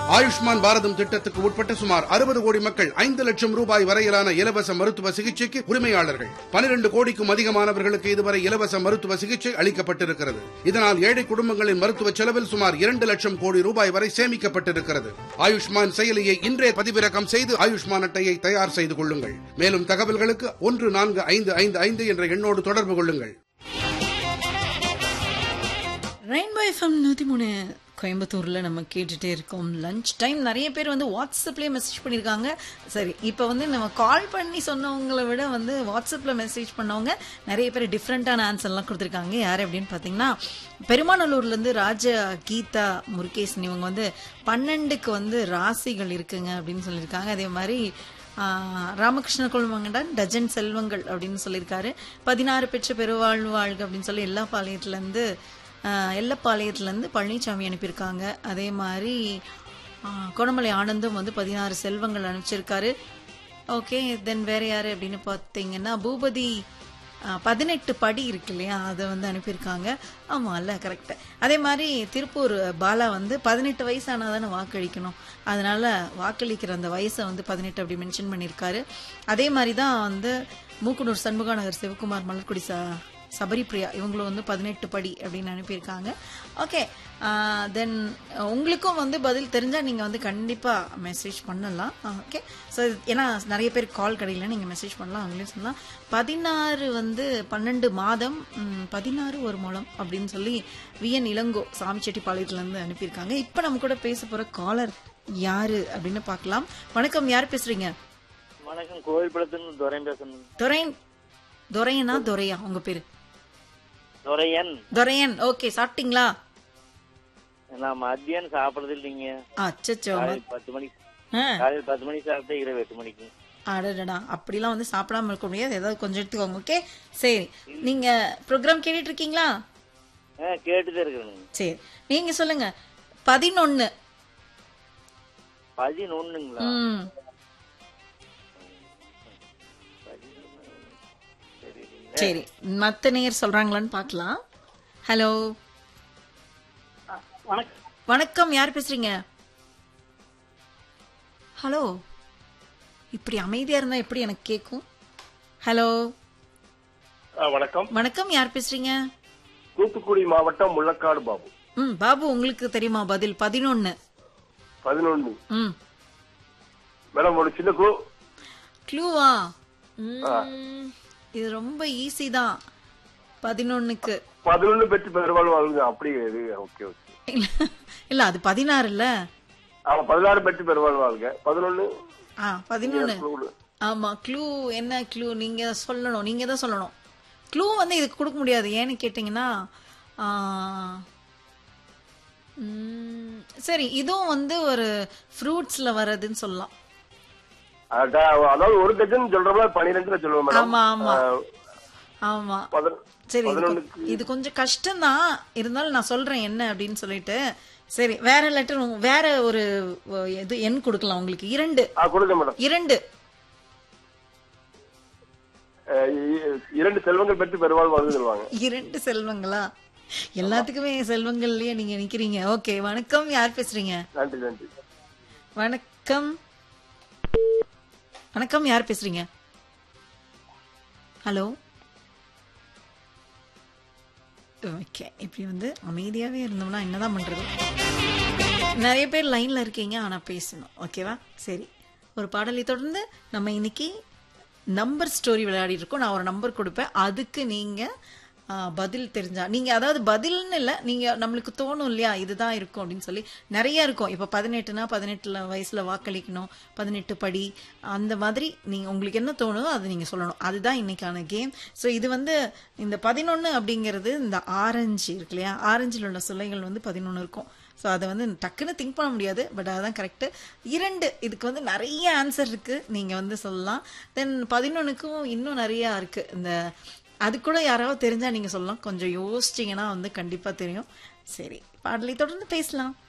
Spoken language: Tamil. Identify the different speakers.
Speaker 1: ஆயுஷ்மான் பாரதம் திட்டத்துக்கு உட்பட்ட சுமார் அறுபது கோடி மக்கள் ஐந்து லட்சம் ரூபாய் வரையிலான இலவச மருத்துவ சிகிச்சைக்கு உரிமையாளர்கள் பனிரெண்டு கோடிக்கும் அதிகமானவர்களுக்கு இதுவரை இலவச மருத்துவ சிகிச்சை அளிக்கப்பட்டிருக்கிறது இதனால் ஏழை குடும்பங்களின் மருத்துவ செலவில் சுமார் இரண்டு லட்சம் கோடி ரூபாய் வரை சேமிக்கப்பட்டிருக்கிறது ஆயுஷ்மான் செயலியை இன்றே பதிவிறக்கம் செய்து ஆயுஷ்மான் அட்டையை தயார் செய்து கொள்ளுங்கள் மேலும் தகவல்களுக்கு ஒன்று நான்கு ஐந்து ஐந்து ஐந்து என்ற எண்ணோடு தொடர்பு கொள்ளுங்கள்
Speaker 2: ரெயின்போ எஃப்எம் நூற்றி மூணு கோயம்புத்தூரில் நம்ம கேட்டுகிட்டே இருக்கோம் லஞ்ச் டைம் நிறைய பேர் வந்து வாட்ஸ்அப்லேயே மெசேஜ் பண்ணியிருக்காங்க சரி இப்போ வந்து நம்ம கால் பண்ணி சொன்னவங்களை விட வந்து வாட்ஸ்அப்பில் மெசேஜ் பண்ணவங்க நிறைய பேர் டிஃப்ரெண்ட்டான ஆன்சர்லாம் கொடுத்துருக்காங்க யார் அப்படின்னு பார்த்தீங்கன்னா பெருமாநல்லூர்லேருந்து ராஜ கீதா முருகேசன் இவங்க வந்து பன்னெண்டுக்கு வந்து ராசிகள் இருக்குங்க அப்படின்னு சொல்லியிருக்காங்க அதே மாதிரி ஆஹ் ராமகிருஷ்ண குழுமங்கடன் டஜன் செல்வங்கள் அப்படின்னு சொல்லியிருக்காரு பதினாறு பெற்ற பெருவாழ்வு வாழ்க அப்படின்னு சொல்லி எல்லா பாளையத்துலேருந்து எல்லப்பாளையத்துலேருந்து பழனிசாமி அனுப்பியிருக்காங்க அதே மாதிரி ஆஹ் கொடமலை ஆனந்தும் வந்து பதினாறு செல்வங்கள் அனுப்பிச்சிருக்காரு ஓகே தென் வேற யாரு அப்படின்னு பார்த்தீங்கன்னா பூபதி ஆஹ் பதினெட்டு படி இருக்கு இல்லையா அதை வந்து அனுப்பியிருக்காங்க ஆமாம் இல்லை கரெக்டு அதே மாதிரி திருப்பூர் பாலா வந்து பதினெட்டு வயசானா தானே வாக்களிக்கணும் அதனால வாக்களிக்கிற அந்த வயசை வந்து பதினெட்டு அப்படி மென்ஷன் பண்ணியிருக்காரு அதே மாதிரி தான் வந்து மூக்குனூர் சண்முகாநகர் சிவகுமார் மலர்குடி ச சபரிப்ரியா இவங்களும் வந்து பதினெட்டு படி அப்படின்னு அனுப்பியிருக்காங்க ஓகே தென் உங்களுக்கும் வந்து பதில் தெரிஞ்சால் நீங்கள் வந்து கண்டிப்பாக மெசேஜ் பண்ணலாம் ஓகே ஸோ ஏன்னா நிறைய பேர் கால் கிடையில நீங்கள் மெசேஜ் பண்ணலாம் அவங்களே சொல்லலாம் பதினாறு வந்து பன்னெண்டு மாதம் ம், பதினாறு ஒரு மூலம் அப்படின்னு சொல்லி விஎன் இளங்கோ சாமிச்செட்டிப்பாளையத்துலேருந்து அனுப்பியிருக்காங்க இப்போ நம்ம கூட பேச போகிற காலர் யாரு அப்படின்னு பார்க்கலாம் வணக்கம் யார் பேசுறீங்க
Speaker 3: வணக்கம் கோவில்படத்துல துரையன் பேசணும்
Speaker 2: துரையன் துரையனா துரையா உங்க பேரு
Speaker 3: துரையன்
Speaker 2: துரையன் ஓகே சாப்பிட்டீங்களா
Speaker 3: நான் மத்தியானம் சாப்பிடுறது இல்லைங்க
Speaker 2: அச்சச்சோ
Speaker 3: காலையில் பத்து மணிக்கு
Speaker 2: ஆ,
Speaker 3: காலையில் பத்து மணிக்கு சாப்பிட்டா இரவு எட்டு மணிக்கு
Speaker 2: அடடடா அப்படிலாம் வந்து சாப்பிடாம இருக்க முடியாது ஏதாவது கொஞ்சம் எடுத்துக்கோங்க ஓகே சரி நீங்க ப்ரோக்ராம் கேட்டுட்டு இருக்கீங்களா
Speaker 3: ஆ கேட்டுதான் இருக்கிறேனுங்க
Speaker 2: சரி நீங்க சொல்லுங்க பதினொன்னு
Speaker 3: பதினொன்னுங்களா
Speaker 2: ம் சரி மத்த நேயர் சொல்றாங்களான்னு பார்க்கலாம் ஹலோ
Speaker 3: வணக்கம்
Speaker 2: வணக்கம் யார் பேசுறீங்க ஹலோ இப்படி அமைதியா இருந்தா எப்படி எனக்கு கேட்கும் ஹலோ
Speaker 4: வணக்கம்
Speaker 2: வணக்கம் யார் பேசுறீங்க
Speaker 4: தூத்துக்குடி மாவட்டம் முள்ளக்காடு பாபு
Speaker 2: ம் பாபு உங்களுக்கு தெரியுமா பதில் பதினொன்னு
Speaker 4: பதினொன்னு
Speaker 2: ம்
Speaker 4: மேடம் ஒரு சின்ன குழு
Speaker 2: க்ளூவா ம், இது ரொம்ப ஈஸி தான் பதினொன்னுக்கு
Speaker 4: பதினொன்னு பெற்று பெருவாழ்வு வாழ்வுங்க அப்படி இது ஓகே ஓகே
Speaker 2: இல்ல இல்ல அது பதினாறு இல்ல
Speaker 4: ஆமா பதினாறு பெற்று பெருவாழ்வு வாழ்க பதினொன்னு
Speaker 2: ஆ பதினொன்னு
Speaker 4: குழு.
Speaker 2: ஆமா க்ளூ என்ன க்ளூ நீங்க சொல்லணும் நீங்க தான் சொல்லணும் க்ளூ வந்து இதுக்கு கொடுக்க முடியாது ஏன்னு கேட்டிங்கன்னா ஆ, ம், சரி இதுவும் வந்து ஒரு ஃப்ரூட்ஸ்ல வர்றதுன்னு சொல்லலாம்
Speaker 4: அதான், அதாவது ஒரு டஜன் சொல்றோம்னா பனிரெண்டுல சொல்லுவோம் மேடம்
Speaker 2: ஆமா ஆமா
Speaker 4: ஆஹ்,
Speaker 2: ஆமா
Speaker 4: பதின-
Speaker 2: சரி இது கொ-
Speaker 4: பதினொன்னுக்கு
Speaker 2: இது கொஞ்சம் கஷ்டம்தான் இருந்தாலும் நான் சொல்றேன் என்ன அப்படின்னு சொல்லிட்டு சரி வேற லெட்டர் வேற ஒரு அஹ், இது எண் கொடுக்கலாம் உங்களுக்கு இரண்டு
Speaker 4: ஆ கொடுங்க மேடம்
Speaker 2: இரண்டு
Speaker 4: ஆஹ், இ- இரண்டு செல்வங்கள் பெற்று பெருவாழ்வு வாழ்வு சொல்லுவாங்க
Speaker 2: இரண்டு செல்வங்களா எல்லாத்துக்குமே செல்வங்கள்லயே நீங்க நிக்கிறீங்க ஓகே வணக்கம் யார் பேசுறீங்க
Speaker 4: நன்றி நன்றி
Speaker 2: வணக்கம் வணக்கம் யார் பேசுறீங்க ஹலோ ஓகே இப்படி வந்து அமைதியாவே இருந்தோம்னா என்னதான் பண்றது நிறைய பேர் லைன்ல இருக்கீங்க ஆனா பேசணும் ஓகேவா சரி ஒரு பாடலை தொடர்ந்து நம்ம இன்னைக்கு நம்பர் ஸ்டோரி விளையாடிட்டு இருக்கோம் நான் ஒரு நம்பர் கொடுப்பேன் அதுக்கு நீங்க ஆ, பதில் தெரிஞ்சா நீங்க அதாவது பதில்னு இல்லை நீங்க நம்மளுக்கு தோணும் இல்லையா இதுதான் இருக்கும் அப்படின்னு சொல்லி நிறைய இருக்கும் இப்ப பதினெட்டுனா பதினெட்டுல வயசுல வாக்களிக்கணும் பதினெட்டு படி அந்த மாதிரி நீங்க உங்களுக்கு என்ன தோணுதோ அதை நீங்க சொல்லணும் அதுதான் இன்னைக்கான கேம் ஸோ இது வந்து இந்த பதினொன்னு அப்படிங்கிறது இந்த ஆரஞ்சு இருக்கு இல்லையா ஆரஞ்சில் உள்ள சுளைகள் வந்து பதினொன்று இருக்கும் ஸோ அதை வந்து டக்குன்னு திங்க் பண்ண முடியாது பட் அதுதான் கரெக்டு இரண்டு இதுக்கு வந்து நிறைய ஆன்சர் இருக்கு நீங்க வந்து சொல்லலாம் தென் பதினொன்றுக்கும் இன்னும் நிறைய இருக்கு இந்த அது கூட யாராவது தெரிஞ்சா நீங்க சொல்லலாம் கொஞ்சம் யோசிச்சீங்கன்னா வந்து கண்டிப்பா தெரியும் சரி பாடலை தொடர்ந்து பேசலாம்